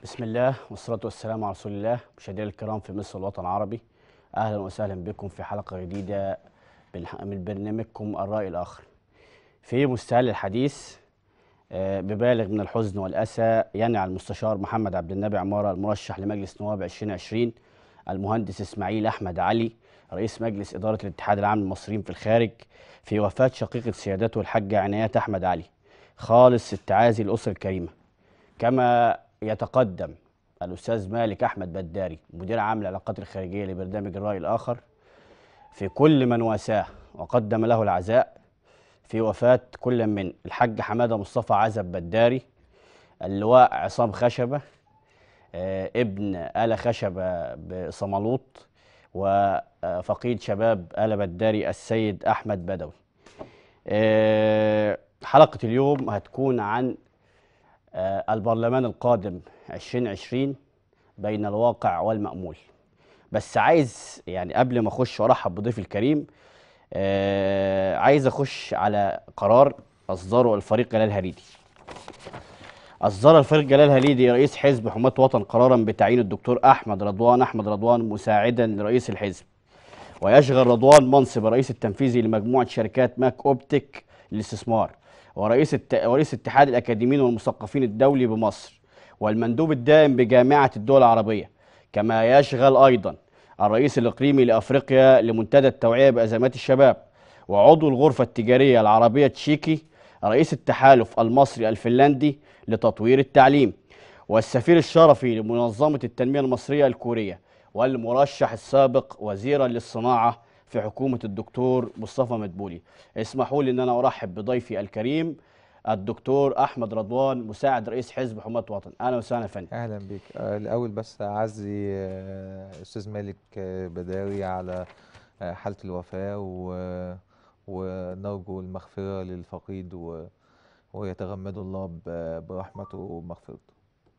بسم الله والصلاة والسلام على رسول الله مشاهدينا الكرام في مصر والوطن العربي أهلا وسهلا بكم في حلقة جديدة بالح- من برنامجكم الرأي الآخر في مستهل الحديث آه، ببالغ من الحزن والأسى ينعى المستشار محمد عبد النبي عمارة المرشح لمجلس نواب 2020 المهندس إسماعيل أحمد علي رئيس مجلس إدارة الاتحاد العام للمصريين في الخارج في وفاة شقيقة سيادته الحاجة عنايات أحمد علي خالص التعازي للأسرة الكريمة كما يتقدم الأستاذ مالك أحمد بداري مدير عام العلاقات الخارجية لبرنامج الرأي الآخر في كل من واساه وقدم له العزاء في وفاة كل من الحاج حمادة مصطفى عزب بداري اللواء عصام خشبة آه، ابن آل خشبة بصمالوط وفقيد شباب آل بداري السيد أحمد بدوي آه، حلقة اليوم هتكون عن آه، البرلمان القادم 2020 بين الواقع والمأمول بس عايز يعني قبل ما اخش وارحب بضيفي الكريم آه عايز اخش على قرار اصدره الفريق جلال هريدي اصدر الفريق جلال هريدي رئيس حزب حماة وطن قرارا بتعيين الدكتور احمد رضوان احمد رضوان مساعدا لرئيس الحزب ويشغل رضوان منصب الرئيس التنفيذي لمجموعه شركات ماك اوبتيك للاستثمار ورئيس الت... ورئيس اتحاد الاكاديميين والمثقفين الدولي بمصر والمندوب الدائم بجامعه الدول العربيه كما يشغل ايضا الرئيس الاقليمي لافريقيا لمنتدى التوعيه بازمات الشباب وعضو الغرفه التجاريه العربيه تشيكي رئيس التحالف المصري الفنلندي لتطوير التعليم والسفير الشرفي لمنظمه التنميه المصريه الكوريه والمرشح السابق وزيرا للصناعه في حكومه الدكتور مصطفى مدبولي اسمحوا لي ان انا ارحب بضيفي الكريم الدكتور احمد رضوان مساعد رئيس حزب حماة وطن اهلا وسهلا يا فندم اهلا بيك آه، الاول بس اعزي آه، استاذ مالك آه، بداوي على آه، حاله الوفاه و... ونرجو المغفره للفقيد و... ويتغمد الله ب- برحمته ومغفرته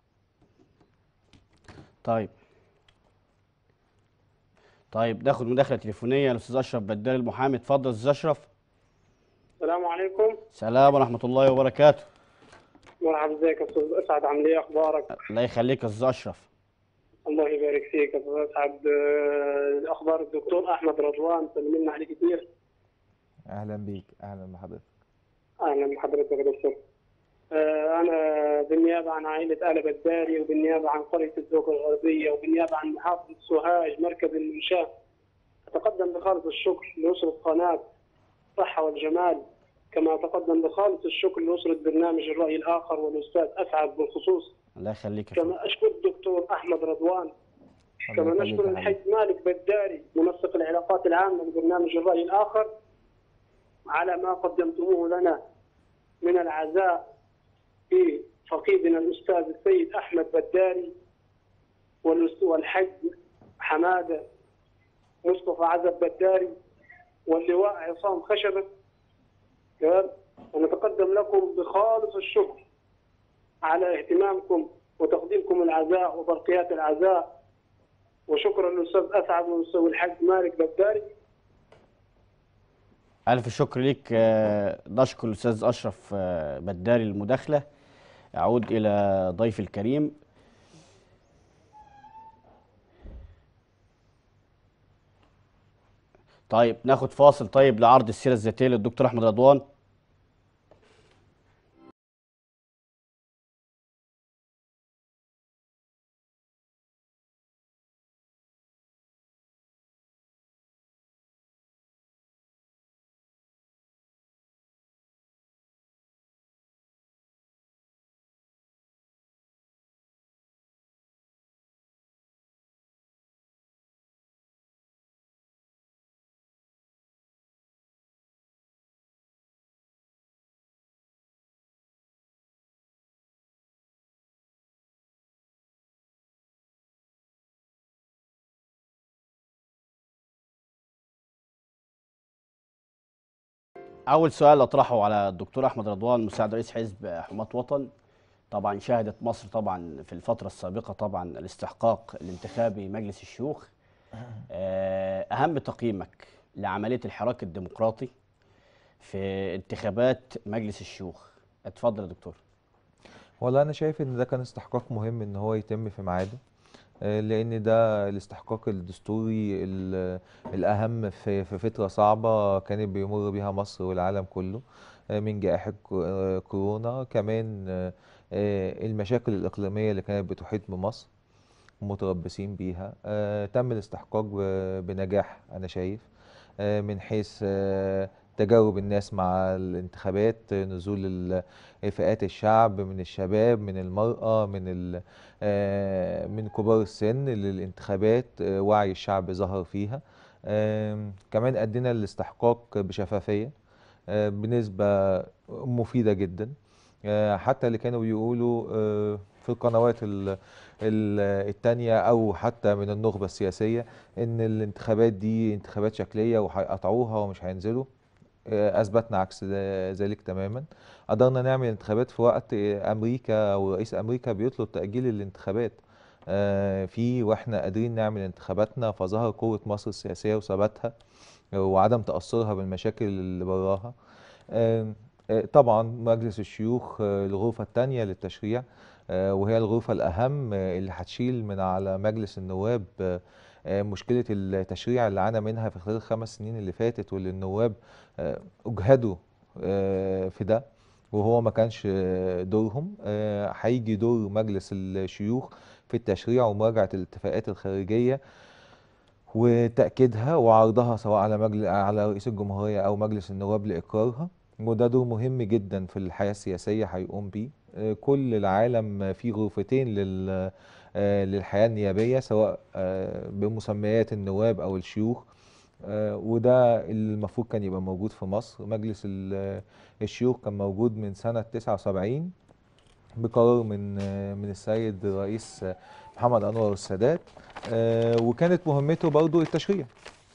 طيب طيب ناخد مداخله تليفونيه الاستاذ اشرف بدال المحامي اتفضل استاذ اشرف السلام عليكم سلام ورحمه الله وبركاته مرحبا ازيك يا استاذ اسعد عامل ايه اخبارك الله يخليك يا استاذ اشرف الله يبارك فيك يا استاذ اسعد آه، اخبار الدكتور احمد رضوان سلمنا عليه كتير اهلا بيك اهلا بحضرتك اهلا بحضرتك يا دكتور آه، انا بالنيابه عن عائله ال بداري وبالنيابه عن قريه الزوق الغربيه وبالنيابه عن محافظه سوهاج مركز المنشاه اتقدم بخالص الشكر لاسره قناه الصحه والجمال كما اتقدم بخالص الشكر لاسره برنامج الراي الاخر والاستاذ اسعد بالخصوص الله يخليك يا فندم كما اشكر الدكتور احمد رضوان الله كما يخليك نشكر يا الحاج حبيبي. مالك بداري منسق العلاقات العامة لبرنامج الرأي الآخر على ما قدمتموه لنا من العزاء في فقيدنا الأستاذ السيد أحمد بداري والأست- والحج حمادة مصطفى عزب بداري واللواء عصام خشبة تمام؟ ونتقدم لكم بخالص الشكر على اهتمامكم وتقديمكم العزاء وبرقيات العزاء وشكرا للاستاذ اسعد والاستاذ الحاج مالك بداري الف شكر ليك آه، نشكر الاستاذ اشرف آه، بداري المداخله اعود الى ضيفي الكريم طيب ناخد فاصل طيب لعرض السيره الذاتيه للدكتور احمد رضوان اول سؤال اطرحه على الدكتور احمد رضوان مساعد رئيس حزب حماة وطن طبعا شهدت مصر طبعا في الفتره السابقه طبعا الاستحقاق الانتخابي مجلس الشيوخ آه، اهم تقييمك لعمليه الحراك الديمقراطي في انتخابات مجلس الشيوخ اتفضل يا دكتور والله انا شايف ان ده كان استحقاق مهم ان هو يتم في ميعاده آه، لان ده الاستحقاق الدستوري ال- الاهم في في فتره صعبه كانت بيمر بيها مصر والعالم كله آه، من جائحه كو- آه، كورونا كمان آه، آه، المشاكل الاقليميه اللي كانت بتحيط بمصر متربصين بيها آه، تم الاستحقاق ب- بنجاح انا شايف آه، من حيث آه، تجارب الناس مع الانتخابات آه، نزول ال- فئات الشعب من الشباب من المرأة من ال- آه، من كبار السن للانتخابات آه، وعي الشعب ظهر فيها آم، كمان أدينا الاستحقاق بشفافية آه، بنسبة مفيدة جدا آه، حتى اللي كانوا بيقولوا آه، في القنوات ال- ال- التانية أو حتى من النخبة السياسية إن الانتخابات دي انتخابات شكلية وهيقطعوها ومش هينزلوا آه، أثبتنا عكس ذا- ذلك تماما قدرنا نعمل انتخابات في وقت آه، أمريكا ورئيس أمريكا بيطلب تأجيل الانتخابات آه، في واحنا قادرين نعمل انتخاباتنا فظهر قوة مصر السياسية وثباتها وعدم تأثرها بالمشاكل اللي براها آم، آه، طبعا مجلس الشيوخ آه، الغرفة الثانية للتشريع آه، وهي الغرفة الأهم آه، اللي هتشيل من على مجلس النواب آه، آه، مشكلة التشريع اللي عانى منها في خلال الخمس سنين اللي فاتت واللي النواب آه، أجهدوا آه، في ده وهو ما كانش آه، دورهم آه، هيجي دور مجلس الشيوخ في التشريع ومراجعة الاتفاقات الخارجية وتأكيدها وعرضها سواء على مجلس على رئيس الجمهورية أو مجلس النواب لإقرارها وده دور مهم جدا في الحياة السياسية هيقوم بيه آه، كل العالم فيه غرفتين لل آه، للحياة النيابية سواء آه، بمسميات النواب أو الشيوخ آه، وده اللي المفروض كان يبقى موجود في مصر مجلس ال- الشيوخ كان موجود من سنة 79 بقرار من آه، من السيد الرئيس آه، محمد أنور السادات آه، وكانت مهمته برضو التشريع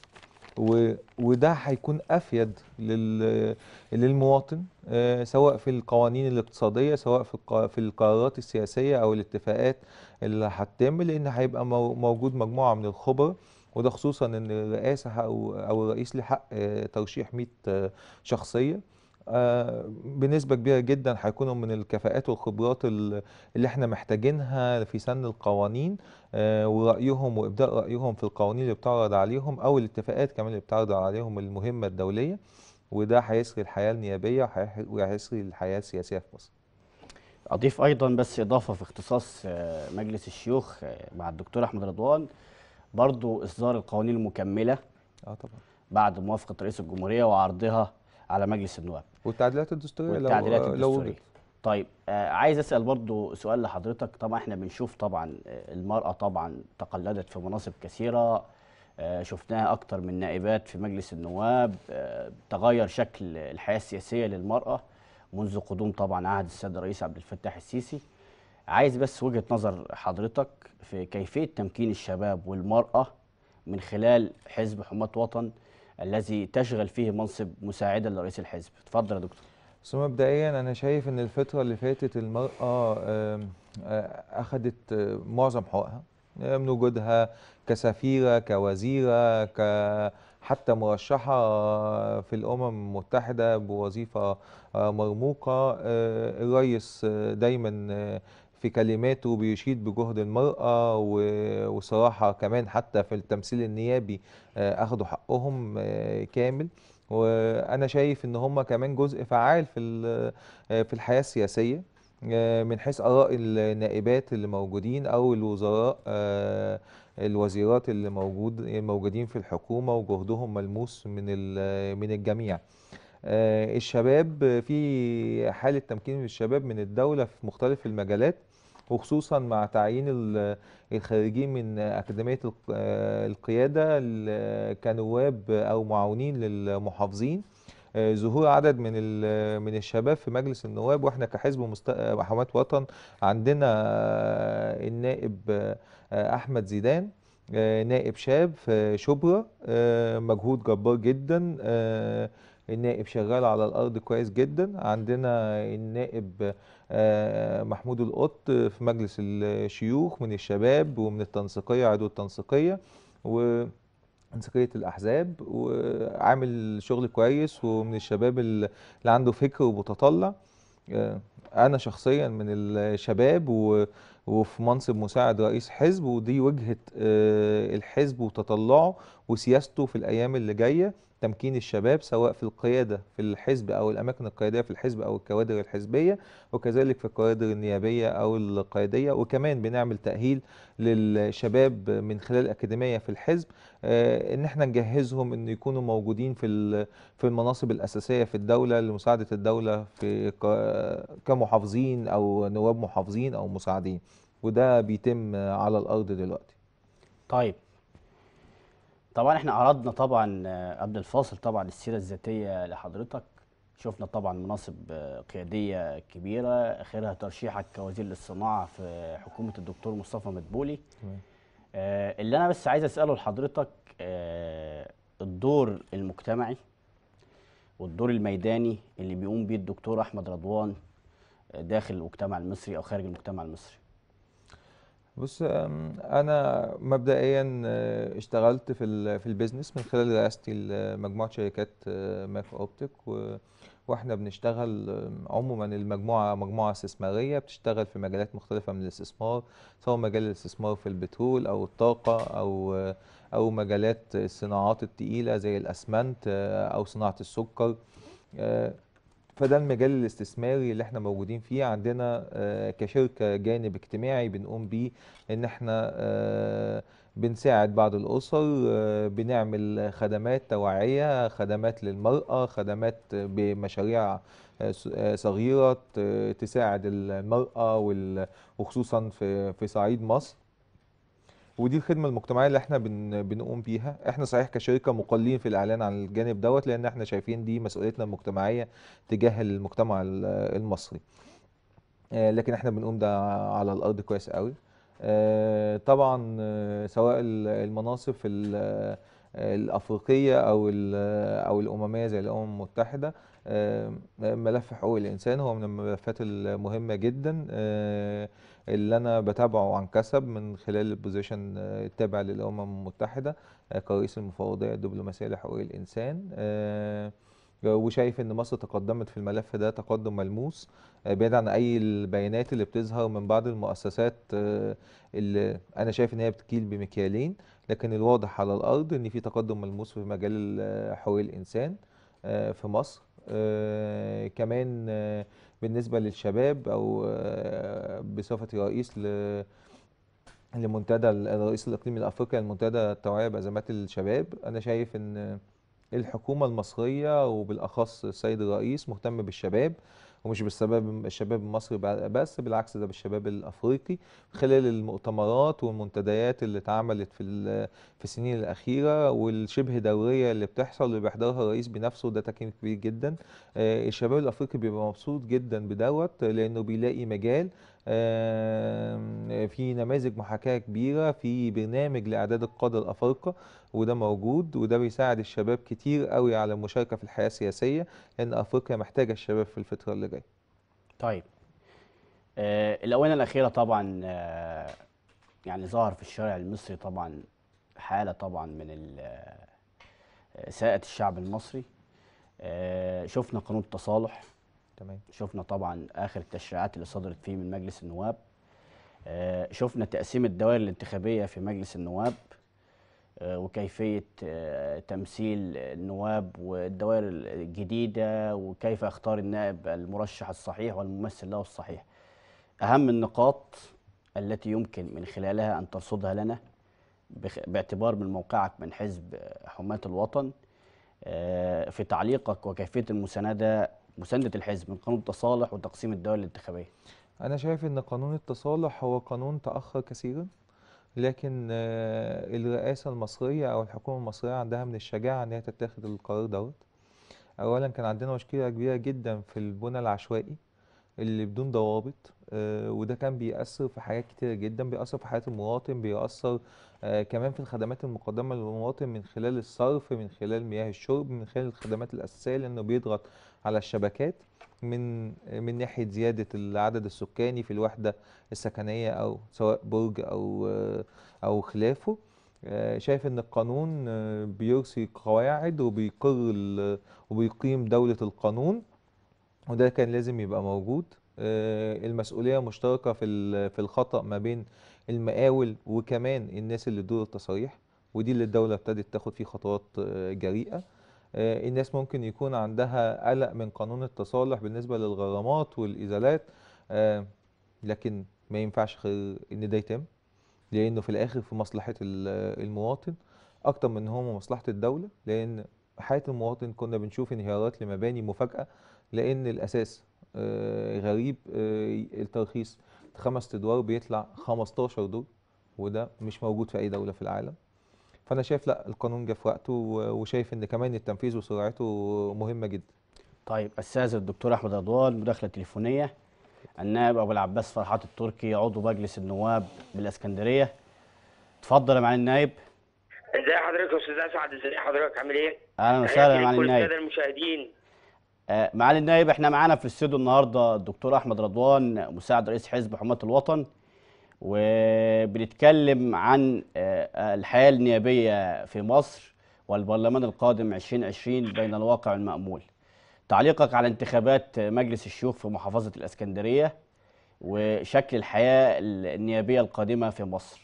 و- وده هيكون افيد لل- للمواطن آه، سواء في القوانين الاقتصاديه سواء في الق- في القرارات السياسيه او الاتفاقات اللي هتتم لان هيبقى مو- موجود مجموعه من الخبراء وده خصوصا ان الرئاسه او او الرئيس له حق آه، ترشيح 100 آه، شخصيه آه، بنسبه كبيره جدا هيكونوا من الكفاءات والخبرات ال- اللي احنا محتاجينها في سن القوانين آه، ورأيهم وإبداء رأيهم في القوانين اللي بتعرض عليهم أو الاتفاقات كمان اللي بتعرض عليهم المهمة الدولية وده هيسري الحياة النيابية وهيح- وهيسري الحياة السياسية في مصر أضيف أيضا بس إضافة في اختصاص آه، مجلس الشيوخ آه، مع الدكتور أحمد رضوان برضو إصدار القوانين المكملة اه طبعا بعد موافقة رئيس الجمهورية وعرضها على مجلس النواب والتعديلات الدستورية لو والتعديلات لو الدستورية وجدت طيب آه عايز اسال برضو سؤال لحضرتك طبعا احنا بنشوف طبعا آه، المراه طبعا تقلدت في مناصب كثيره آه شفناها اكتر من نائبات في مجلس النواب آه تغير شكل الحياه السياسيه للمراه منذ قدوم طبعا عهد السيد الرئيس عبد الفتاح السيسي عايز بس وجهه نظر حضرتك في كيفيه تمكين الشباب والمراه من خلال حزب حماة وطن الذي تشغل فيه منصب مساعدا لرئيس الحزب اتفضل يا دكتور بس مبدئيا أنا شايف إن الفترة اللي فاتت المرأة آم، آه، أخدت آه، معظم حقوقها آه، من وجودها كسفيرة كوزيرة ك حتى مرشحة في الأمم المتحدة بوظيفة آه، مرموقة آه، الرئيس آه، دايما آه، في كلماته بيشيد بجهد المرأة و- وصراحة كمان حتى في التمثيل النيابي آه، أخدوا حقهم آه، كامل وانا شايف ان هم كمان جزء فعال في ال- آه، في الحياه السياسيه آه، من حيث اراء النائبات اللي موجودين او الوزراء آه، الوزيرات اللي موجود موجودين في الحكومه وجهدهم ملموس من ال- من الجميع آه، الشباب في حاله تمكين الشباب من الدوله في مختلف المجالات وخصوصا مع تعيين ال- الخارجين من أكاديمية الق- آه، القيادة ال- كنواب أو معاونين للمحافظين آه، ظهور عدد من ال- من الشباب في مجلس النواب واحنا كحزب مست... آه، حماة وطن عندنا آه، النائب آه، آه، أحمد زيدان آه، نائب شاب في شبرا آه، مجهود جبار جدا آه، النائب شغال على الأرض كويس جدا عندنا النائب آه، محمود القط في مجلس الشيوخ من الشباب ومن التنسيقية عضو التنسيقية وتنسيقية الأحزاب وعامل شغل كويس ومن الشباب اللي عنده فكر ومتطلع آه، انا شخصيا من الشباب و وفي منصب مساعد رئيس حزب ودي وجهة آه، الحزب وتطلعه وسياسته في الأيام اللي جاية تمكين الشباب سواء في القيادة في الحزب أو الأماكن القيادية في الحزب أو الكوادر الحزبية وكذلك في الكوادر النيابية أو القيادية وكمان بنعمل تأهيل للشباب من خلال الأكاديمية في الحزب آه، إن احنا نجهزهم إن يكونوا موجودين في ال- في المناصب الأساسية في الدولة لمساعدة الدولة في ك- كمحافظين أو نواب محافظين أو مساعدين وده بيتم على الأرض دلوقتي طيب طبعا احنا عرضنا طبعا آه، قبل الفاصل طبعا السيرة الذاتية لحضرتك شفنا طبعا مناصب آه، قيادية كبيرة آخرها ترشيحك كوزير للصناعة في حكومة الدكتور مصطفى مدبولي تمام. آه، اللي أنا بس عايز أسأله لحضرتك آه، الدور المجتمعي والدور الميداني اللي بيقوم بيه الدكتور أحمد رضوان آه، داخل المجتمع المصري أو خارج المجتمع المصري بص أم، انا مبدئيا آه، اشتغلت في ال- في البيزنس من خلال رئاستي لمجموعه شركات آه، ماك اوبتيك و- واحنا بنشتغل آم، عموما المجموعه مجموعه استثماريه بتشتغل في مجالات مختلفه من الاستثمار سواء مجال الاستثمار في البترول او الطاقه او آه، او مجالات الصناعات التقيله زي الاسمنت آه، او صناعه السكر آه، فده المجال الاستثماري اللي احنا موجودين فيه عندنا آه، كشركة جانب اجتماعي بنقوم بيه ان احنا آه، بنساعد بعض الأسر آه، بنعمل خدمات توعية خدمات للمرأة خدمات بمشاريع آه، س- آه، صغيرة ت- تساعد المرأة وال- وخصوصا في في صعيد مصر ودي الخدمة المجتمعية اللي احنا بن بنقوم بيها احنا صحيح كشركة مقلين في الإعلان عن الجانب دوت لأن احنا شايفين دي مسؤوليتنا المجتمعية تجاه المجتمع ال- المصري آه، لكن احنا بنقوم ده على الأرض كويس قوي آه، طبعا آه، سواء ال- المناصب في ال- آه، الأفريقية أو ال- أو الأممية زي الأمم المتحدة آه، ملف حقوق الإنسان هو من الملفات المهمة جدا آه، اللي أنا بتابعه عن كسب من خلال البوزيشن آه، التابع للأمم المتحدة آه، كرئيس المفوضية الدبلوماسية لحقوق الإنسان آه، وشايف ان مصر تقدمت في الملف ده تقدم ملموس آه، بعيد عن اي البيانات اللي بتظهر من بعض المؤسسات آه، اللي انا شايف ان هي بتكيل بمكيالين لكن الواضح على الارض ان في تقدم ملموس في مجال ال- حقوق الانسان آه، في مصر آه، كمان آه، بالنسبة للشباب او آه، بصفتي رئيس ل لمنتدى ال- الرئيس الاقليمي الافريقي لمنتدى التوعية بازمات الشباب انا شايف ان الحكومة المصرية وبالأخص السيد الرئيس مهتم بالشباب ومش بالسبب الشباب المصري ب- بس بالعكس ده بالشباب الأفريقي خلال المؤتمرات والمنتديات اللي اتعملت في ال- في السنين الأخيرة والشبه دورية اللي بتحصل اللي بيحضرها الرئيس بنفسه ده تكريم كبير جدا آه، الشباب الأفريقي بيبقى مبسوط جدا بدوت لأنه بيلاقي مجال آم، في نماذج محاكاة كبيرة في برنامج لإعداد القادة الأفارقة وده موجود وده بيساعد الشباب كتير قوي على المشاركة في الحياة السياسية لأن أفريقيا محتاجة الشباب في الفترة اللي جاية طيب آه، الآونة الأخيرة طبعا آه، يعني ظهر في الشارع المصري طبعا حالة طبعا من ال- آه، إساءة الشعب المصري آه، شفنا قانون التصالح تمام شفنا طبعا آخر التشريعات اللي صدرت فيه من مجلس النواب آه، شفنا تقسيم الدوائر الانتخابية في مجلس النواب آه، وكيفية آه، تمثيل النواب والدوائر الجديدة وكيف يختار النائب المرشح الصحيح والممثل له الصحيح أهم النقاط التي يمكن من خلالها أن ترصدها لنا بخ- باعتبار من موقعك من حزب حماة الوطن آه، في تعليقك وكيفية المساندة مساندة الحزب من قانون التصالح وتقسيم الدوائر الانتخابية أنا شايف إن قانون التصالح هو قانون تأخر كثيرا لكن آه، الرئاسة المصرية أو الحكومة المصرية عندها من الشجاعة إن هي تتخذ القرار دوت أولا كان عندنا مشكلة كبيرة جدا في البنى العشوائي اللي بدون ضوابط آه، وده كان بيأثر في حاجات كتيرة جدا بيأثر في حياة المواطن بيأثر آه، كمان في الخدمات المقدمة للمواطن من خلال الصرف من خلال مياه الشرب من خلال الخدمات الأساسية لأنه بيضغط على الشبكات من من ناحية زيادة العدد السكاني في الوحدة السكنية أو سواء برج أو آه، أو خلافه آه، شايف إن القانون آه، بيرسي قواعد وبيقر ال- وبيقيم دولة القانون وده كان لازم يبقى موجود آه، المسؤولية مشتركة في ال- في الخطأ ما بين المقاول وكمان الناس اللي دور التصاريح ودي اللي الدولة ابتدت تاخد فيه خطوات آه، جريئة آه، الناس ممكن يكون عندها قلق من قانون التصالح بالنسبة للغرامات والإزالات آه، لكن ما ينفعش غير إن ده يتم لأنه في الآخر في مصلحة ال- المواطن أكتر من هو مصلحة الدولة لأن حياة المواطن كنا بنشوف انهيارات لمباني مفاجأة لأن الأساس آه، غريب آه، الترخيص خمس أدوار بيطلع 15 دور وده مش موجود في أي دولة في العالم فأنا شايف لا القانون جه في وقته و- وشايف إن كمان التنفيذ وسرعته مهمة جدا طيب استاذ الدكتور احمد رضوان مداخله تليفونيه النائب ابو العباس فرحات التركي عضو مجلس النواب بالاسكندريه اتفضل يا معالي النائب ازي حضرتك يا استاذ اسعد ازي حضرتك عامل ايه؟ اهلا وسهلا يا تحياتي معالي لكل النائب الساده المشاهدين آه، معالي النائب احنا معانا في الاستوديو النهارده الدكتور احمد رضوان مساعد رئيس حزب حماة الوطن وبنتكلم عن آه، الحياة النيابية في مصر والبرلمان القادم 2020 بين الواقع والمأمول تعليقك على انتخابات مجلس الشيوخ في محافظة الإسكندرية وشكل الحياة النيابية القادمة في مصر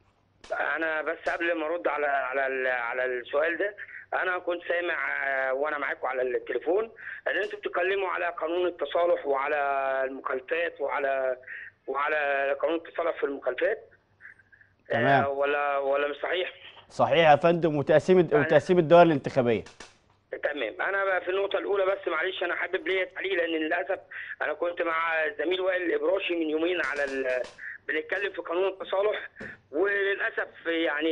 انا بس قبل ما ارد على على ال- على السؤال ده انا كنت سامع آه، وانا معاكم على التليفون ان انتوا بتتكلموا على قانون التصالح وعلى المخالفات وعلى وعلى قانون التصالح في المخالفات تمام. آه، ولا ولا مش صحيح؟ صحيح يا فندم وتقسيم وتقسيم الدول الانتخابية تمام انا بقى في النقطه الاولى بس معلش انا حابب ليا تعليق لان للاسف انا كنت مع الزميل وائل الابراشي من يومين على ال... بنتكلم في قانون التصالح وللاسف يعني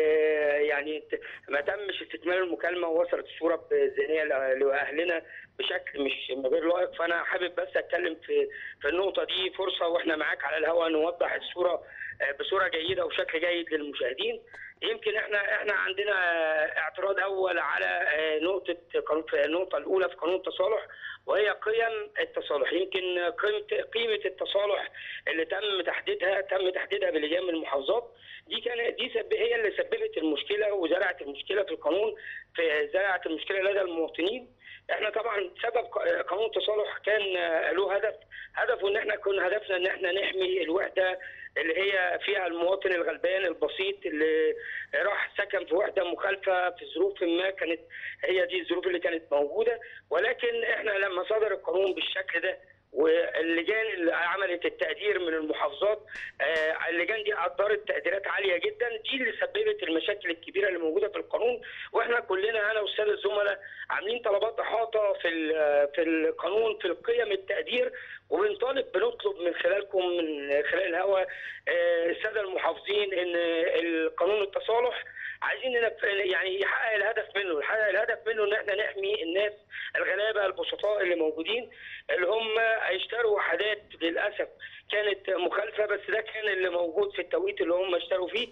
يعني ت- ما تمش استكمال المكالمه ووصلت الصوره الذهنيه ل- لاهلنا بشكل مش غير لائق فانا حابب بس اتكلم في في النقطه دي فرصه واحنا معاك على الهواء نوضح الصوره آه، بصوره جيده وشكل جيد للمشاهدين يمكن احنا احنا عندنا اعتراض اول على آه، نقطه قانون في النقطه الاولى في قانون التصالح وهي قيم التصالح يمكن قيمه قيمه التصالح اللي تم تحديدها تم تحديدها بلجان من المحافظات دي كان دي سب هي اللي سببت المشكله وزرعت المشكله في القانون في زرعت المشكله لدى المواطنين احنا طبعا سبب ق- قانون التصالح كان آه، له هدف هدفه ان احنا كنا هدفنا ان احنا نحمي الوحده اللي هي فيها المواطن الغلبان البسيط اللي راح سكن في وحده مخالفه في ظروف ما كانت هي دي الظروف اللي كانت موجوده ولكن احنا لما صدر القانون بالشكل ده واللجان اللي عملت التقدير من المحافظات آه، اللجان دي قدرت تقديرات عاليه جدا دي اللي سببت المشاكل الكبيره اللي موجوده في القانون واحنا كلنا انا والساده الزملاء عاملين طلبات احاطه في ال- في القانون في القيم التقدير وبنطالب بنطلب من خلالكم من خلال الهوا آه، الساده المحافظين ان القانون التصالح عايزين ننف- يعني يحقق الهدف منه يحقق الهدف منه ان احنا نحمي الناس الغلابه البسطاء اللي موجودين اللي هم هيشتروا وحدات للاسف كانت مخالفه بس ده كان اللي موجود في التوقيت اللي هم اشتروا فيه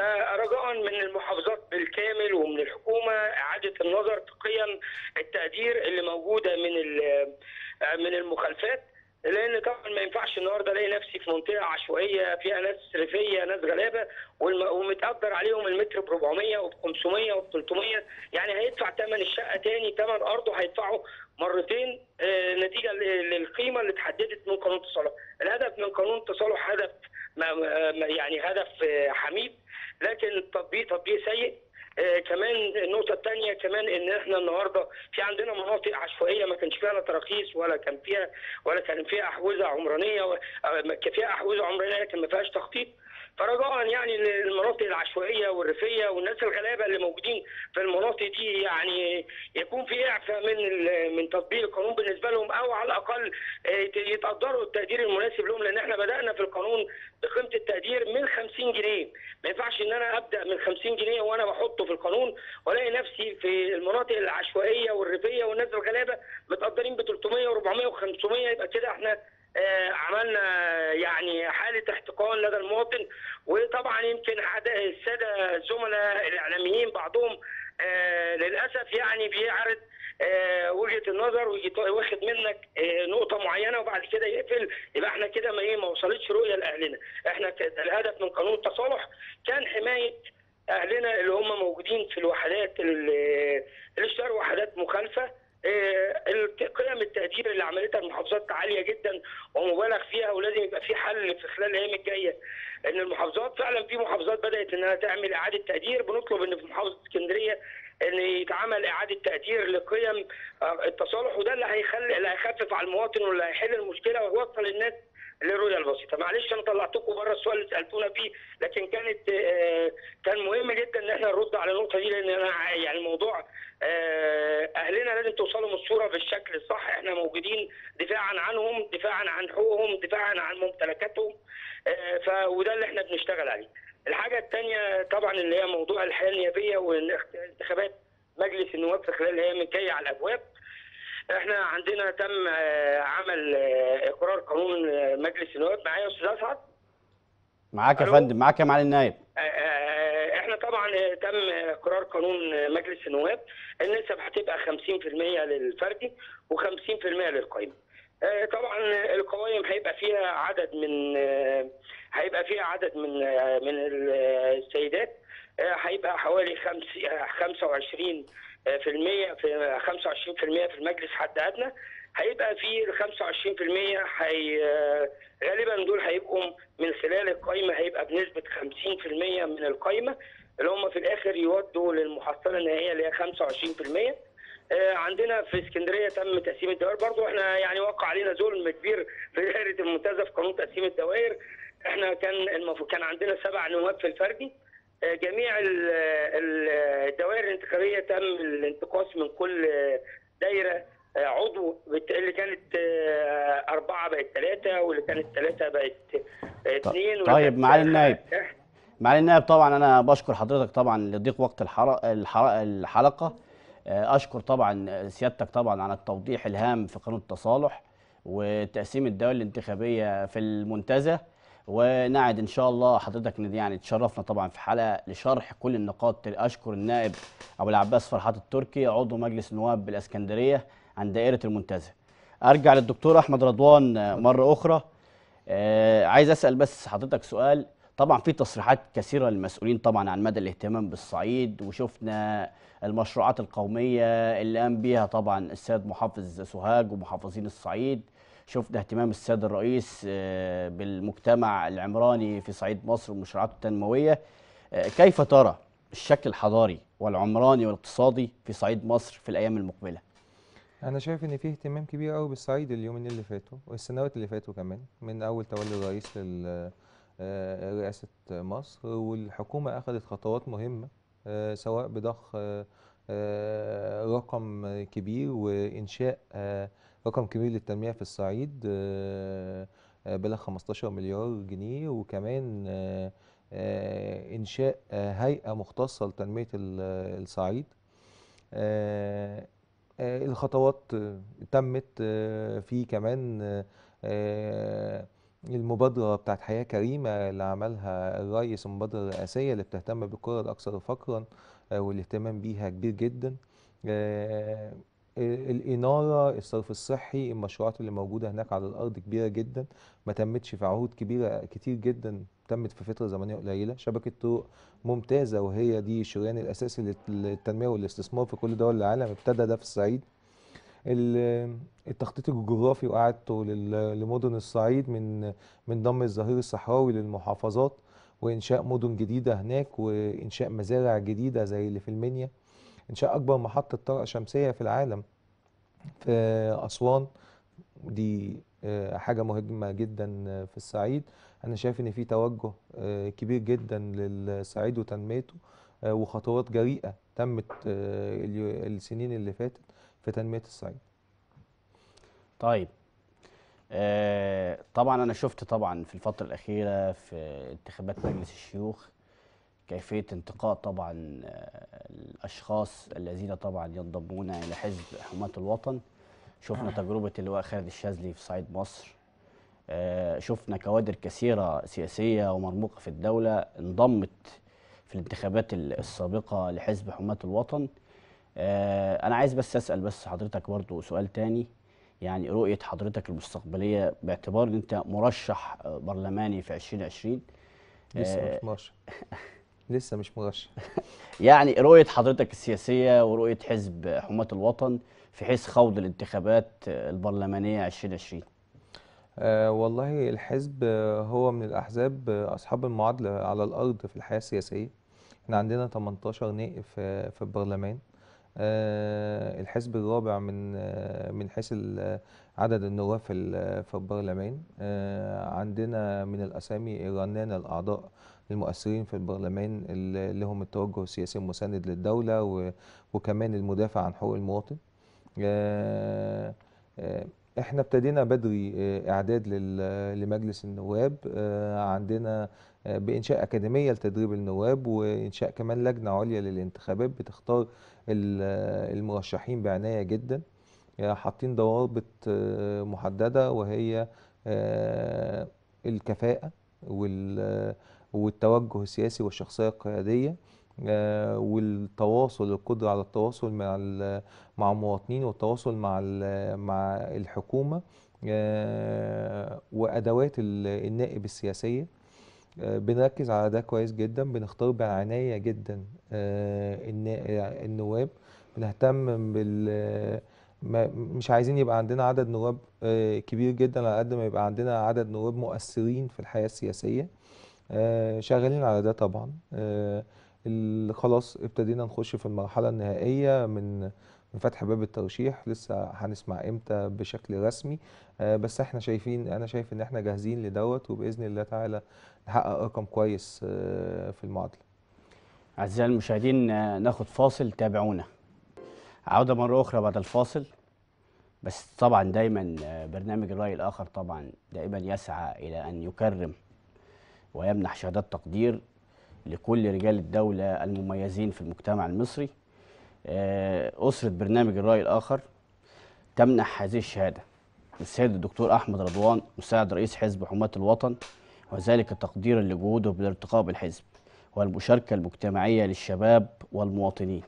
فرجاء من المحافظات بالكامل ومن الحكومه اعاده النظر في قيم التقدير اللي موجوده من ال- من المخالفات لان طبعا ما ينفعش النهارده الاقي نفسي في منطقه عشوائيه فيها ناس ريفيه ناس غلابه والم- ومتقدر عليهم المتر ب 400 وب 500 وب 300 يعني هيدفع ثمن الشقه تاني ثمن ارضه هيدفعه مرتين آه، نتيجه ل- للقيمه اللي اتحددت من قانون التصالح. الهدف من قانون التصالح هدف ما ما- يعني هدف آه، حميد لكن التطبيق تطبيق سيء آه، كمان النقطة الثانية كمان إن إحنا النهاردة في عندنا مناطق عشوائية ما كانش فيها لا تراخيص ولا كان فيها ولا كان فيها أحوزة عمرانية و- آه، ما كان فيها أحوزة عمرانية لكن ما فيهاش تخطيط فرجاء يعني للمناطق العشوائيه والريفيه والناس الغلابه اللي موجودين في المناطق دي يعني يكون في اعفاء من ال- من تطبيق القانون بالنسبه لهم او على الاقل آه، يتقدروا التقدير المناسب لهم لان احنا بدانا في القانون بقيمه التقدير من 50 جنيه ما ينفعش ان انا ابدا من 50 جنيه وانا بحطه في القانون والاقي نفسي في المناطق العشوائيه والريفيه والناس الغلابه متقدرين ب 300 و400 و500 يبقى كده احنا آه، عملنا يعني حالة احتقان لدى المواطن وطبعا يمكن حد- السادة الزملاء الإعلاميين بعضهم آه، للأسف يعني بيعرض آه، وجهة النظر ويجي طا- واخد منك آه، نقطة معينة وبعد كده يقفل يبقى احنا كده ما ايه ما وصلتش رؤية لأهلنا احنا ك- الهدف من قانون التصالح كان حماية أهلنا اللي هم موجودين في الوحدات اللي اللي اشتروا وحدات مخالفة آه، الت- قيم التقدير اللي عملتها المحافظات عاليه جدا ومبالغ فيها ولازم يبقى في حل في خلال الايام الجايه ان المحافظات فعلا في محافظات بدات انها تعمل اعاده تقدير بنطلب ان في محافظه اسكندريه ان يتعمل اعاده تقدير لقيم آه، التصالح وده اللي هيخلي اللي هيخفف على المواطن واللي هيحل المشكله ويوصل الناس للرؤيه البسيطه معلش انا طلعتكم بره السؤال اللي سالتونا فيه لكن كانت آه، كان مهم جدا ان احنا نرد على النقطه دي لان انا ع- يعني الموضوع آه، اهلنا لازم توصلهم الصوره بالشكل الصح احنا موجودين دفاعا عنهم دفاعا عن حقوقهم دفاعا عن ممتلكاتهم آه، ف وده اللي احنا بنشتغل عليه الحاجه الثانيه طبعا اللي هي موضوع الحياه النيابيه وانتخابات مجلس النواب في خلال الايام الجايه على الابواب احنا عندنا تم آه، عمل آه، اقرار قانون آه، مجلس النواب معايا يا استاذ اسعد معاك يا ألو؟ فندم معاك يا معالي النائب آه، آه، احنا طبعا آه، تم قرار قانون آه، مجلس النواب النسب هتبقى 50% للفردي و50% للقائمه. آه، طبعا القوائم هيبقى فيها عدد من آه، هيبقى فيها عدد من آه، من ال- آه، السيدات آه، هيبقى حوالي خمس- آه، 25 آه، في المية في 25% في المجلس حد ادنى هيبقى في ال 25% هي آه، غالبا دول هيبقوا من خلال القائمه هيبقى بنسبه 50% من القائمه اللي هم في الاخر يودوا للمحصله النهائيه اللي هي 25% آه، عندنا في اسكندريه تم تقسيم الدوائر برضو احنا يعني وقع علينا ظلم كبير في دائره المنتزه في قانون تقسيم الدوائر احنا كان المفروض كان عندنا سبع نواب في الفردي آه، جميع ال- ال- الدوائر الانتخابيه تم الانتقاص من كل دايره آه، عضو بت- اللي كانت آه، أربعة بقت ثلاثة واللي كانت ثلاثة بقت آه، اثنين واللي طيب، كانت معالي خ- النائب. إح- معالي النائب طبعا انا بشكر حضرتك طبعا لضيق وقت الحر- الحر- الحلقه آه، اشكر طبعا سيادتك طبعا على التوضيح الهام في قانون التصالح وتقسيم الدوائر الانتخابيه في المنتزه ونعد ان شاء الله حضرتك إن يعني تشرفنا طبعا في حلقه لشرح كل النقاط اشكر النائب ابو العباس فرحات التركي عضو مجلس النواب بالاسكندريه عن دائره المنتزه ارجع للدكتور احمد رضوان آه، مره اخرى آه، عايز اسال بس حضرتك سؤال طبعا في تصريحات كثيره للمسؤولين طبعا عن مدى الاهتمام بالصعيد وشفنا المشروعات القوميه اللي قام بيها طبعا السيد محافظ سوهاج ومحافظين الصعيد شفنا اهتمام السيد الرئيس آه، بالمجتمع العمراني في صعيد مصر والمشروعات التنمويه آه، كيف ترى الشكل الحضاري والعمراني والاقتصادي في صعيد مصر في الايام المقبله انا شايف ان في اهتمام كبير قوي بالصعيد اليومين اللي فاتوا والسنوات اللي فاتوا كمان من اول تولي الرئيس لل آه، رئاسة مصر والحكومة أخذت خطوات مهمة آه، سواء بضخ آه، آه، رقم كبير وإنشاء آه، رقم كبير للتنمية في الصعيد آه، آه، بلغ 15 مليار جنيه وكمان آه، آه، إنشاء آه، هيئة مختصة لتنمية ال- الصعيد آه، آه، الخطوات آه، تمت آه، في كمان آه، آه، المبادرة بتاعت حياة كريمة اللي عملها الرئيس المبادرة الرئاسية اللي بتهتم بالقرى الأكثر فقرا آه، والاهتمام بيها كبير جدا آه، الإنارة الصرف الصحي المشروعات اللي موجودة هناك على الأرض كبيرة جدا ما تمتش في عهود كبيرة كتير جدا تمت في فترة زمنية قليلة شبكة طرق ممتازة وهي دي الشريان الأساسي للت- للتنمية والاستثمار في كل دول العالم ابتدى ده في الصعيد ال- التخطيط الجغرافي وإعادته لل- لمدن الصعيد من من ضم الظهير الصحراوي للمحافظات وإنشاء مدن جديدة هناك وإنشاء مزارع جديدة زي اللي في المنيا إنشاء أكبر محطة طاقة شمسية في العالم في أسوان دي آه، حاجة مهمة جدا آه، في الصعيد أنا شايف إن في توجه آه، كبير جدا للصعيد وتنميته آه، وخطوات جريئة تمت آه، اليو- السنين اللي فاتت في تنمية الصعيد طيب آه طبعا انا شفت طبعا في الفتره الاخيره في انتخابات مجلس الشيوخ كيفيه انتقاء طبعا آه الاشخاص الذين طبعا ينضمون الى حزب حماة الوطن شفنا تجربه اللواء خالد الشاذلي في صعيد مصر آه شفنا كوادر كثيره سياسيه ومرموقه في الدوله انضمت في الانتخابات ال- السابقه لحزب حماة الوطن آه انا عايز بس اسال بس حضرتك برضو سؤال تاني يعني رؤية حضرتك المستقبلية باعتبار ان انت مرشح آه، برلماني في 2020 لسه آه، مش مرشح لسه مش مرشح يعني رؤية حضرتك السياسية ورؤية حزب حماة الوطن في حيث خوض الانتخابات البرلمانية 2020 آه والله الحزب آه، هو من الأحزاب آه، أصحاب المعادلة على الأرض في الحياة السياسية احنا عندنا 18 نائب في في البرلمان آه الحزب الرابع من آه من حيث ال- عدد النواب في ال- في البرلمان آه عندنا من الأسامي الرنانة الأعضاء المؤثرين في البرلمان اللي لهم التوجه السياسي المساند للدولة و- وكمان المدافع عن حقوق المواطن آه، آه، احنا ابتدينا بدري آه، اعداد لل- لمجلس النواب آه، عندنا آه، بانشاء اكاديميه لتدريب النواب وانشاء كمان لجنه عليا للانتخابات بتختار ال- المرشحين بعنايه جدا آه، حاطين ضوابط آه، محدده وهي آه، الكفاءه وال- والتوجه السياسي والشخصيه القياديه آه، والتواصل القدره على التواصل مع ال- مع المواطنين والتواصل مع ال- مع الحكومة آه، وأدوات ال- النائب السياسية آه، بنركز على ده كويس جدا بنختار بعناية جدا آه، النا- النواب بنهتم بال ما- مش عايزين يبقى عندنا عدد نواب آه، كبير جدا على قد ما يبقى عندنا عدد نواب مؤثرين في الحياة السياسية آه، شغالين على ده طبعا آه، ال- خلاص ابتدينا نخش في المرحلة النهائية من من فتح باب الترشيح لسه هنسمع امتى بشكل رسمي آه، بس احنا شايفين انا شايف ان احنا جاهزين لدوت وبإذن الله تعالى نحقق رقم كويس آه، في المعادلة أعزائي المشاهدين آه، ناخد فاصل تابعونا عودة مرة أخرى بعد الفاصل بس طبعا دايما آه، برنامج الرأي الآخر طبعا دائما يسعى إلى أن يكرم ويمنح شهادات تقدير لكل رجال الدولة المميزين في المجتمع المصري آه، أسرة برنامج الرأي الآخر تمنح هذه الشهادة للسيد الدكتور أحمد رضوان مساعد رئيس حزب حماة الوطن وذلك تقديرا لجهوده بالارتقاء بالحزب والمشاركة المجتمعية للشباب والمواطنين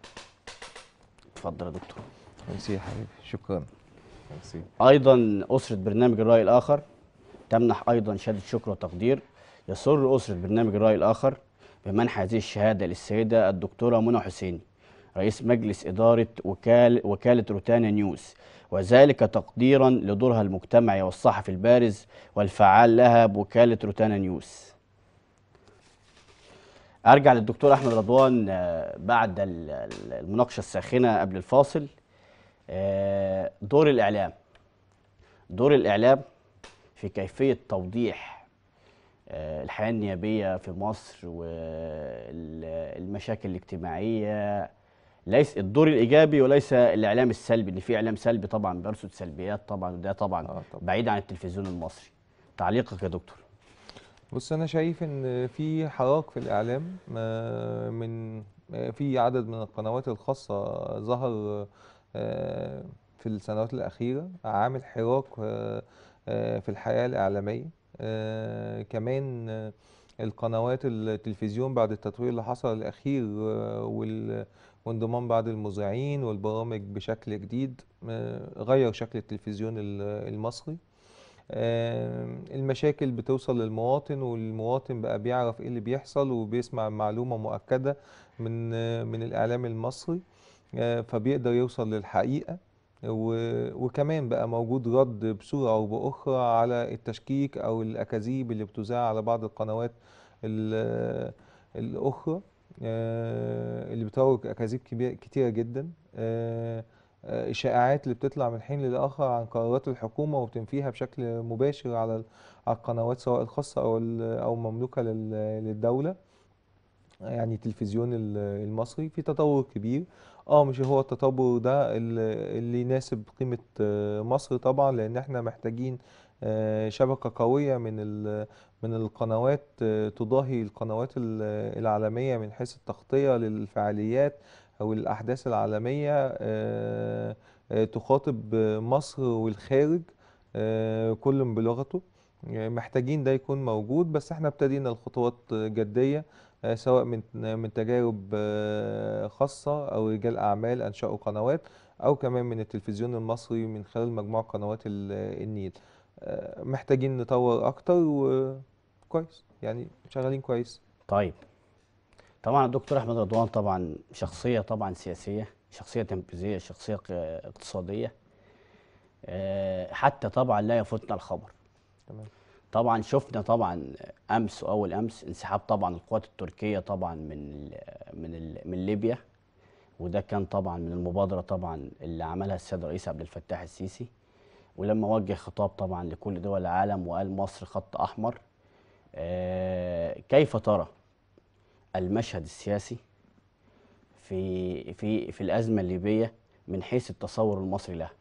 اتفضل يا دكتور ميرسي يا حبيبي شكرا ميرسي أيضا أسرة برنامج الرأي الآخر تمنح أيضا شهادة شكر وتقدير يسر أسرة برنامج الرأي الآخر بمنح هذه الشهادة للسيدة الدكتورة منى حسيني رئيس مجلس إدارة وكال وكالة روتانا نيوز وذلك تقديرا لدورها المجتمعي والصحفي البارز والفعال لها بوكالة روتانا نيوز أرجع للدكتور أحمد رضوان آه، بعد ال- ال- المناقشة الساخنة قبل الفاصل آه، دور الإعلام دور الإعلام في كيفية توضيح آه، الحياة النيابية في مصر والمشاكل الاجتماعية ليس الدور الإيجابي وليس الإعلام السلبي إن في إعلام سلبي طبعا بيرصد سلبيات طبعا وده طبعا آه طبعا. بعيد عن التلفزيون المصري تعليقك يا دكتور بص انا شايف ان في حراك في الاعلام آه، من آه، في عدد من القنوات الخاصه ظهر آه، في السنوات الاخيره عامل حراك آه، آه، في الحياه الاعلاميه آه، كمان آه، القنوات التلفزيون بعد التطوير اللي حصل الاخير آه، وال- وانضمام بعض المذيعين والبرامج بشكل جديد آه، غير شكل التلفزيون ال- المصري آم، المشاكل بتوصل للمواطن والمواطن بقى بيعرف ايه اللي بيحصل وبيسمع معلومة مؤكدة من آه، من الإعلام المصري آه، فبيقدر يوصل للحقيقة و- وكمان بقى موجود رد بصورة أو بأخرى على التشكيك أو الأكاذيب اللي بتذاع على بعض القنوات ال- الأخرى آه، اللي بتروج أكاذيب كبيرة كتيرة جدا آه، آه، إشاعات اللي بتطلع من حين للآخر عن قرارات الحكومة وبتنفيها بشكل مباشر على ال- على القنوات سواء الخاصة أو ال- أو المملوكة لل- للدولة يعني التلفزيون ال- المصري في تطور كبير اه مش هو التطور ده ال- اللي يناسب قيمة آه، مصر طبعا لأن احنا محتاجين آه، شبكة قوية من ال- من القنوات آه، تضاهي القنوات ال- العالمية من حيث التغطية للفعاليات أو الأحداث العالمية آه، آه، تخاطب آه، مصر والخارج آه، كل بلغته آه، محتاجين ده يكون موجود بس احنا ابتدينا الخطوات آه، جدية آه، سواء من من تجارب آه، خاصة أو رجال أعمال أنشأوا قنوات أو كمان من التلفزيون المصري من خلال مجموعة قنوات ال- النيل آه، محتاجين نطور أكتر وكويس يعني شغالين كويس طيب طبعا الدكتور احمد رضوان طبعا شخصيه طبعا سياسيه شخصيه تنفيذيه شخصيه ق- اقتصاديه آه، حتى طبعا لا يفوتنا الخبر تمام طبعا شفنا طبعا امس واول امس انسحاب طبعا القوات التركيه طبعا من ال من ال من ليبيا وده كان طبعا من المبادره طبعا اللي عملها السيد الرئيس عبد الفتاح السيسي ولما وجه خطاب طبعا لكل دول العالم وقال مصر خط احمر آه، كيف ترى المشهد السياسي في في في الازمه الليبيه من حيث التصور المصري لها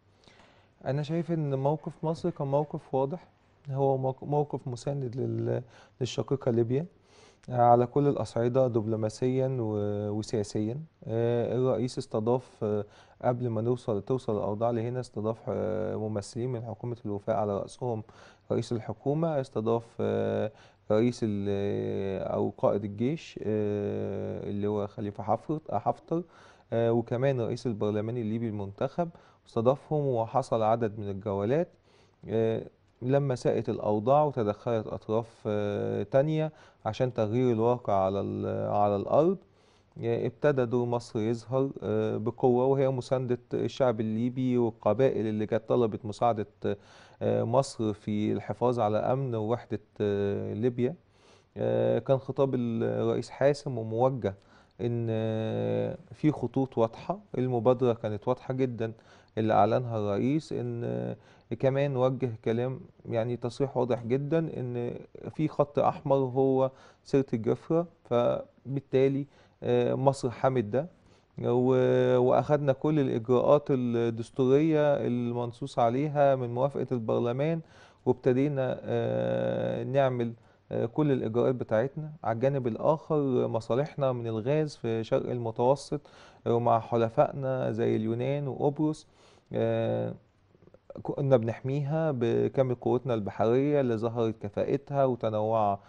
انا شايف ان موقف مصر كان موقف واضح هو موق- موقف مساند لل- للشقيقة ليبيا على كل الأصعدة دبلوماسيا و- وسياسيا آه، الرئيس استضاف آه، قبل ما نوصل توصل الأوضاع لهنا استضاف آه، ممثلين من حكومة الوفاء على رأسهم رئيس الحكومة استضاف آه، رئيس ال- أو قائد الجيش آه، اللي هو خليفة حفتر حفتر آه، وكمان رئيس البرلمان الليبي المنتخب استضافهم وحصل عدد من الجولات آه، لما ساءت الأوضاع وتدخلت أطراف آه، تانية عشان تغيير الواقع على ال- على الأرض آه، ابتدى دور مصر يظهر آه، بقوة وهي مساندة الشعب الليبي والقبائل اللي كانت طلبت مساعدة آه، مصر في الحفاظ على أمن ووحدة آه، ليبيا آه، كان خطاب الرئيس حاسم وموجه ان آه، في خطوط واضحه المبادره كانت واضحه جدا اللي اعلنها الرئيس ان آه، كمان وجه كلام يعني تصريح واضح جدا ان في خط احمر هو سيره الجفره فبالتالي آه، مصر حمت ده و- واخدنا كل الاجراءات الدستوريه المنصوص عليها من موافقه البرلمان وابتدينا آه، نعمل آه، كل الإجراءات بتاعتنا على الجانب الآخر مصالحنا من الغاز في شرق المتوسط آه، ومع حلفائنا زي اليونان وقبرص آه، كنا بنحميها بكامل قوتنا البحرية اللي ظهرت كفاءتها وتنوع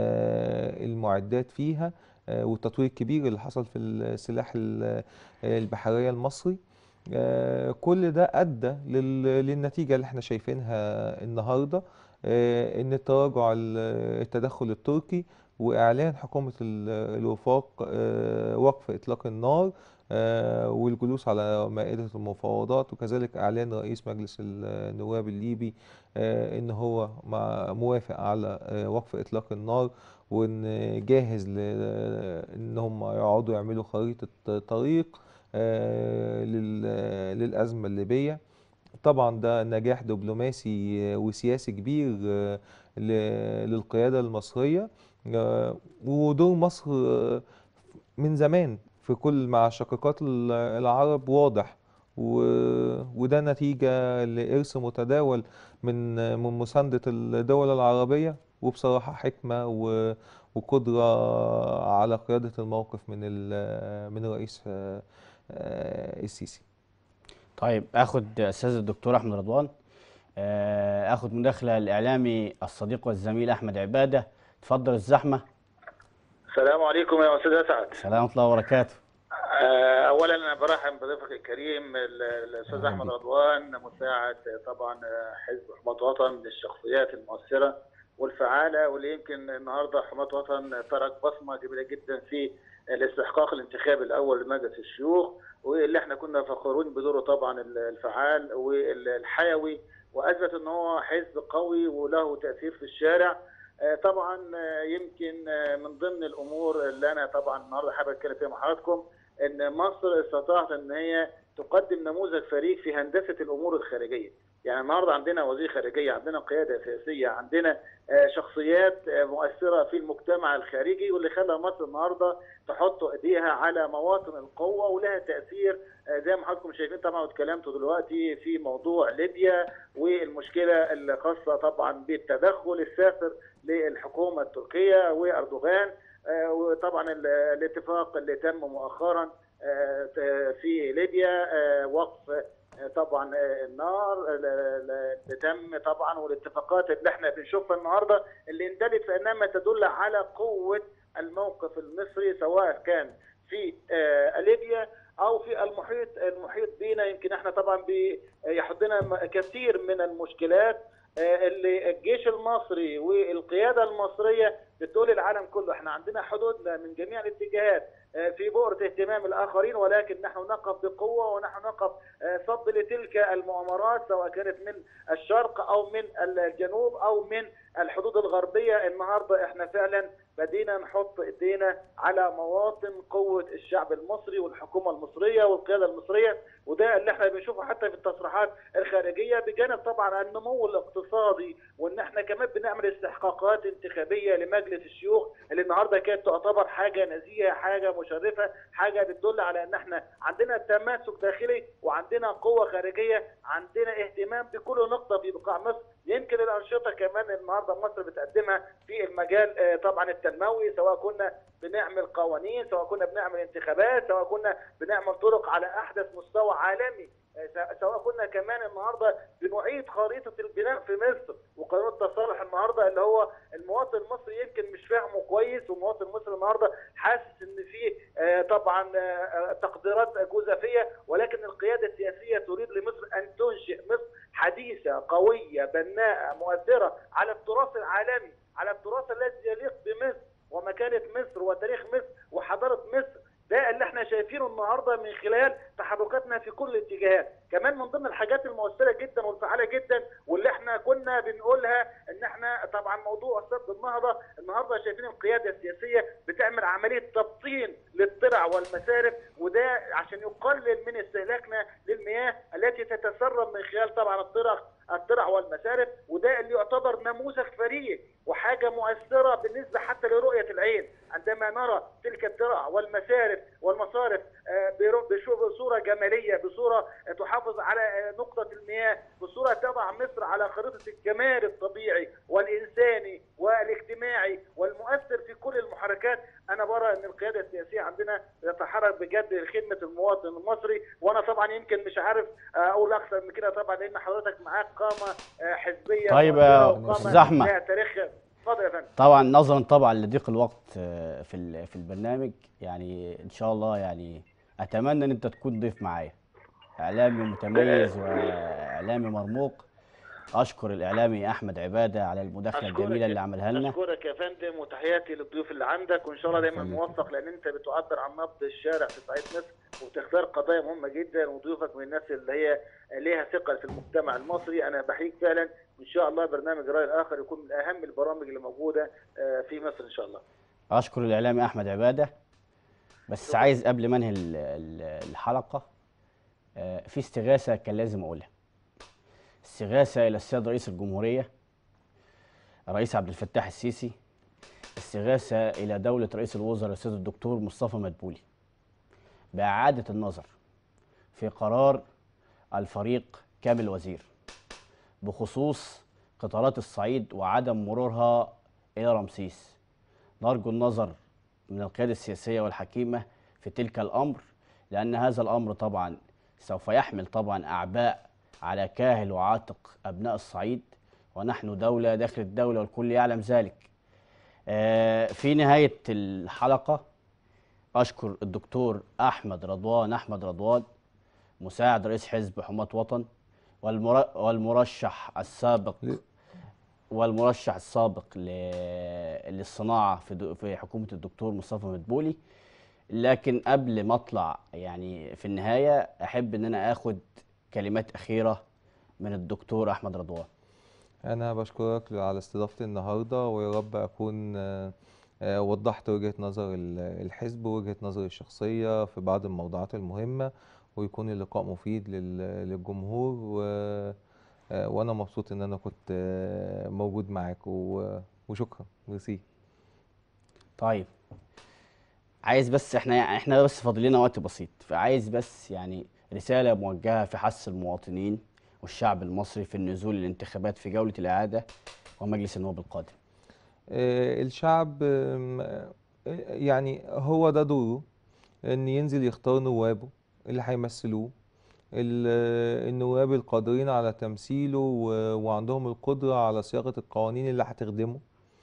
آه، المعدات فيها آه، والتطوير الكبير اللي حصل في السلاح ال- البحرية المصري آه، كل ده أدى لل- للنتيجة اللي احنا شايفينها النهاردة آه، ان تراجع ال- التدخل التركي واعلان حكومة ال- الوفاق آه، وقف اطلاق النار آه، والجلوس على مائدة المفاوضات وكذلك اعلان رئيس مجلس النواب الليبي آه، ان هو مع- موافق على آه، وقف اطلاق النار وان جاهز ل- ان هم يقعدوا يعملوا خريطة طريق آه، لل- للأزمة الليبية طبعا ده نجاح دبلوماسي وسياسي كبير آه، ل- للقيادة المصرية آه، ودور مصر آه، من زمان في كل مع شقيقات ال- العرب واضح و- وده نتيجة لإرث متداول من من مساندة الدول العربية وبصراحة حكمة و- وقدرة على قيادة الموقف من ال- من الرئيس آه، آه، السيسي طيب اخد استاذ الدكتور احمد رضوان آه، اخد مداخله الاعلامي الصديق والزميل احمد عباده اتفضل الزحمه السلام عليكم يا استاذ اسعد سلام ورحمه الله وبركاته آه، اولا انا برحب بضيفك الكريم ال- الاستاذ أهلا احمد بك. رضوان مساعد آه، طبعا آه، حزب حماة وطن من الشخصيات المؤثره والفعاله واللي يمكن النهارده حماة وطن ترك بصمه جميله جدا في الاستحقاق الانتخابي الاول لمجلس الشيوخ واللي احنا كنا فخورين بدوره طبعا الفعال والحيوي واثبت ان هو حزب قوي وله تاثير في الشارع آه، طبعا آه، يمكن آه، من ضمن الامور اللي انا طبعا النهارده حابب اتكلم فيها مع حضراتكم ان مصر استطاعت ان هي تقدم نموذج فريق في هندسه الامور الخارجيه يعني النهارده عندنا وزير خارجيه عندنا قياده سياسيه عندنا آه، شخصيات آه، مؤثره في المجتمع الخارجي واللي خلى مصر النهارده تحط ايديها على مواطن القوه ولها تاثير آه، زي ما حضراتكم شايفين طبعا واتكلمتوا دلوقتي في موضوع ليبيا والمشكله الخاصه طبعا بالتدخل السافر للحكومه التركيه واردوغان آه، وطبعا ال- الاتفاق اللي تم مؤخرا آه، ت- في ليبيا آه، وقف آه، طبعا آه، النار ال- ال- اللي تم طبعا والاتفاقات اللي احنا بنشوفها النهارده اللي اندلت فانما تدل على قوه الموقف المصري سواء كان في آه، ليبيا او في المحيط المحيط بينا يمكن احنا طبعا بيحضنا م- كثير من المشكلات آه، اللي الجيش المصري والقياده المصريه بتقول العالم كله احنا عندنا حدودنا من جميع الاتجاهات آه، في بؤرة اهتمام الآخرين ولكن نحن نقف بقوة ونحن نقف آه، صد لتلك المؤامرات سواء كانت من الشرق أو من الجنوب أو من الحدود الغربية النهاردة احنا فعلا بدينا نحط ايدينا على مواطن قوة الشعب المصري والحكومة المصرية والقيادة المصرية وده اللي احنا بنشوفه حتى في التصريحات الخارجية بجانب طبعا النمو الاقتصادي وان احنا كمان بنعمل استحقاقات انتخابية لمجلس الشيوخ اللي النهارده كانت تعتبر حاجة نزيهة حاجة مشرفة حاجة بتدل على ان احنا عندنا تماسك داخلي وعندنا قوة خارجية عندنا اهتمام بكل نقطة في بقاع مصر يمكن الأنشطة كمان النهارده مصر بتقدمها في المجال آه، طبعا التنموي سواء كنا بنعمل قوانين سواء كنا بنعمل انتخابات سواء كنا بنعمل طرق على أحدث مستوى عالمي آه، س- سواء كنا كمان النهارده بنعيد خريطة البناء في مصر وقانون التصالح النهارده اللي هو المواطن المصري يمكن مش فاهمه كويس والمواطن المصري النهارده حاسس ان في آه، طبعا آه، آه، تقديرات جزافيه ولكن القياده السياسيه تريد لمصر ان تنشئ مصر حديثه قويه بناءه مؤثره على التراث العالمي على التراث الذي يليق بمصر ومكانه مصر وتاريخ مصر وحضاره مصر ده اللي احنا شايفينه النهارده من خلال تحركاتنا في كل الاتجاهات كمان من ضمن الحاجات المؤثره جدا والفعاله جدا واللي احنا كنا بنقولها ان احنا طبعا موضوع سد النهضه النهارده شايفين القياده السياسيه بتعمل عمليه تبطين للترع والمسارف وده عشان يقلل من استهلاكنا للمياه التي تتسرب من خلال طبعا الترع الترع والمسارف وده اللي يعتبر نموذج فريد وحاجه مؤثره بالنسبه حتى لرؤيه العين عندما نرى تلك الترع والمسارف والمصارف آه، برو- بشو- بصوره جماليه بصوره آه، تحافظ على آه، نقطه المياه بصوره تضع مصر على خريطه الجمال الطبيعي والانساني والاجتماعي والمؤثر في كل المحركات انا برى ان القياده السياسيه عندنا تتحرك بجد لخدمه المواطن المصري وانا طبعا يمكن مش عارف آه، اقول اكثر من كده طبعا لان حضرتك معاك قامه آه، حزبيه طيب مؤثرة يا وقامة أستاذ أحمد. لها تاريخ اتفضل يا فندم طبعا نظرا طبعا لضيق الوقت آه، في ال- في البرنامج يعني ان شاء الله يعني اتمنى ان انت تكون ضيف معايا اعلامي متميز واعلامي مرموق اشكر الاعلامي احمد عباده على المداخله أشكرك الجميله يا- اللي عملها لنا اشكرك يا فندم وتحياتي للضيوف اللي عندك وان شاء الله دايما يخليك. موفق لان انت بتعبر عن نبض الشارع في صعيد مصر وبتختار قضايا مهمه جدا وضيوفك من الناس اللي هي ليها ثقل في المجتمع المصري انا بحييك فعلا وان شاء الله برنامج الراي الاخر يكون من اهم البرامج اللي موجوده آه، في مصر ان شاء الله اشكر الاعلامي احمد عباده بس عايز قبل ما انهي ال- ال- الحلقه آه، في استغاثه كان لازم اقولها استغاثه الى السيد رئيس الجمهوريه الرئيس عبد الفتاح السيسي استغاثه الى دوله رئيس الوزراء السيد الدكتور مصطفى مدبولي باعاده النظر في قرار الفريق كامل وزير بخصوص قطارات الصعيد وعدم مرورها الى رمسيس نرجو النظر من القيادة السياسية والحكيمة في تلك الأمر لأن هذا الأمر طبعا سوف يحمل طبعا أعباء على كاهل وعاتق أبناء الصعيد ونحن دولة داخل الدولة والكل يعلم ذلك آه، في نهاية الحلقة أشكر الدكتور أحمد رضوان أحمد رضوان مساعد رئيس حزب حماة وطن والمر- والمرشح السابق ل- والمرشح السابق ل- للصناعة في دو- في حكومة الدكتور مصطفى مدبولي لكن قبل ما اطلع يعني في النهاية احب ان انا اخد كلمات اخيرة من الدكتور احمد رضوان أنا بشكرك على استضافتي النهاردة ويا رب أكون آه، آه، وضحت وجهة نظر ال- الحزب ووجهة نظري الشخصية في بعض الموضوعات المهمة ويكون اللقاء مفيد لل- للجمهور و آه، وأنا مبسوط إن أنا كنت آه، موجود معاك و- وشكرا ميرسي طيب عايز بس احنا احنا بس فاضل لنا وقت بسيط فعايز بس يعني رسالة موجهة في حث المواطنين والشعب المصري في النزول للانتخابات في جولة الإعادة ومجلس النواب القادم آه، الشعب آم، آه، يعني هو ده دوره ان ينزل يختار نوابه اللي هيمثلوه ال- النواب القادرين على تمثيله و- وعندهم القدرة على صياغة القوانين اللي هتخدمه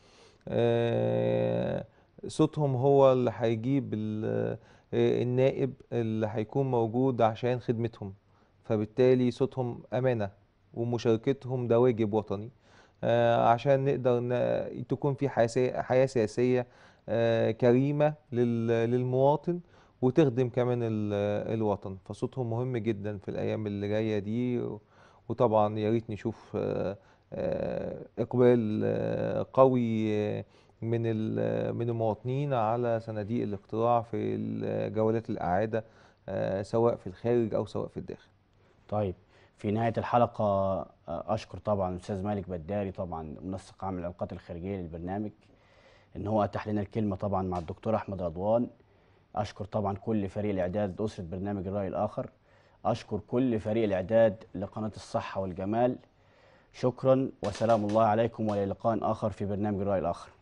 آه، صوتهم هو اللي هيجيب ال- آه، النائب اللي هيكون موجود عشان خدمتهم فبالتالي صوتهم أمانة ومشاركتهم ده واجب وطني آه، عشان نقدر ن- تكون في حياة سي- حياة سياسية آه، كريمة لل- للمواطن وتخدم كمان ال- الوطن فصوتهم مهم جدا في الأيام اللي جاية دي وطبعا يا ريت نشوف آه، آه، إقبال آه، قوي آه، من ال- من المواطنين على صناديق الاقتراع في ال- جولات الإعادة آه، سواء في الخارج أو سواء في الداخل طيب في نهاية الحلقة آه، أشكر طبعا الأستاذ مالك بداري طبعا منسق عام العلاقات الخارجية للبرنامج إن هو أتاح لنا الكلمة طبعا مع الدكتور أحمد رضوان أشكر طبعا كل فريق الإعداد أسرة برنامج الرأي الآخر أشكر كل فريق الإعداد لقناة الصحة والجمال شكرا وسلام الله عليكم وإلى لقاء آخر في برنامج الرأي الآخر